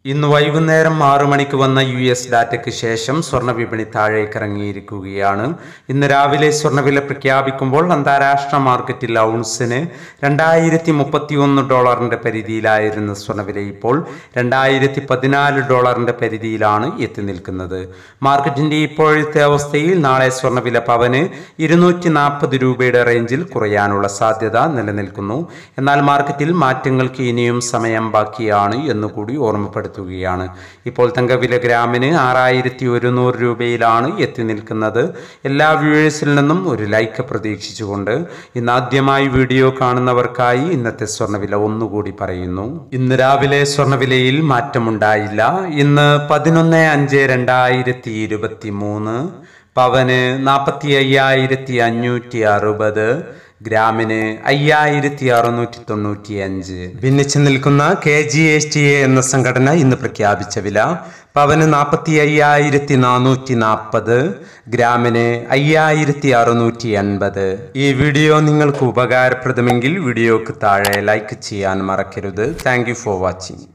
ഇന്ന് വൈകുന്നേരം ആറു മണിക്ക് വന്ന യു എസ് ഡാറ്റയ്ക്ക് ശേഷം സ്വർണ്ണ വിപണി താഴേക്ക് ഇറങ്ങിയിരിക്കുകയാണ് ഇന്ന് രാവിലെ സ്വർണ്ണവില പ്രഖ്യാപിക്കുമ്പോൾ അന്താരാഷ്ട്ര മാർക്കറ്റിൽ ഔൺസിന് രണ്ടായിരത്തി മുപ്പത്തി ഒന്ന് ഡോളറിന്റെ പരിധിയിലായിരുന്ന സ്വർണ്ണവില ഇപ്പോൾ രണ്ടായിരത്തി പതിനാല് ഡോളറിന്റെ പരിധിയിലാണ് എത്തി നിൽക്കുന്നത് മാർക്കറ്റിന്റെ ഇപ്പോഴത്തെ അവസ്ഥയിൽ നാളെ സ്വർണ്ണവില പവന് ഇരുന്നൂറ്റി നാൽപ്പത് രൂപയുടെ റേഞ്ചിൽ കുറയാനുള്ള സാധ്യത നിലനിൽക്കുന്നു എന്നാൽ മാർക്കറ്റിൽ മാറ്റങ്ങൾക്ക് ഇനിയും സമയം ബാക്കിയാണ് എന്നുകൂടി ഓർമ്മപ്പെടുത്തുകയാണ് ഇപ്പോൾ തങ്കവില ഗ്രാമിന് ആറായിരത്തി ഒരുന്നൂറ് രൂപയിലാണ് എത്തി നിൽക്കുന്നത് എല്ലാ വ്യൂവേഴ്സിൽ നിന്നും ഒരു ലൈക്ക് പ്രതീക്ഷിച്ചുകൊണ്ട് ഇന്ന് ആദ്യമായി വീഡിയോ കാണുന്നവർക്കായി ഇന്നത്തെ സ്വർണ്ണവില ഒന്നുകൂടി പറയുന്നു ഇന്ന് രാവിലെ സ്വർണ്ണവിലയിൽ മാറ്റമുണ്ടായില്ല ഇന്ന് പതിനൊന്ന് അഞ്ച് രണ്ടായിരത്തി ഇരുപത്തി മൂന്ന് പവന് നാൽപ്പത്തി അയ്യായിരത്തി അഞ്ഞൂറ്റി അറുപത് ഗ്രാമിന് അയ്യായിരത്തി അറുന്നൂറ്റി തൊണ്ണൂറ്റി അഞ്ച് ഭിന്നിച്ചു നിൽക്കുന്ന K G S T A എന്ന സംഘടന ഇന്ന് പ്രഖ്യാപിച്ച വില പവന് നാൽപ്പത്തി അയ്യായിരത്തി നാനൂറ്റി നാൽപ്പത് ഗ്രാമിന് അയ്യായിരത്തി അറുന്നൂറ്റി എൺപത് ഈ വീഡിയോ നിങ്ങൾക്ക് ഉപകാരപ്രദമെങ്കിൽ വീഡിയോക്ക് താഴെ ലൈക്ക് ചെയ്യാൻ മറക്കരുത് താങ്ക് ഫോർ വാച്ചിങ്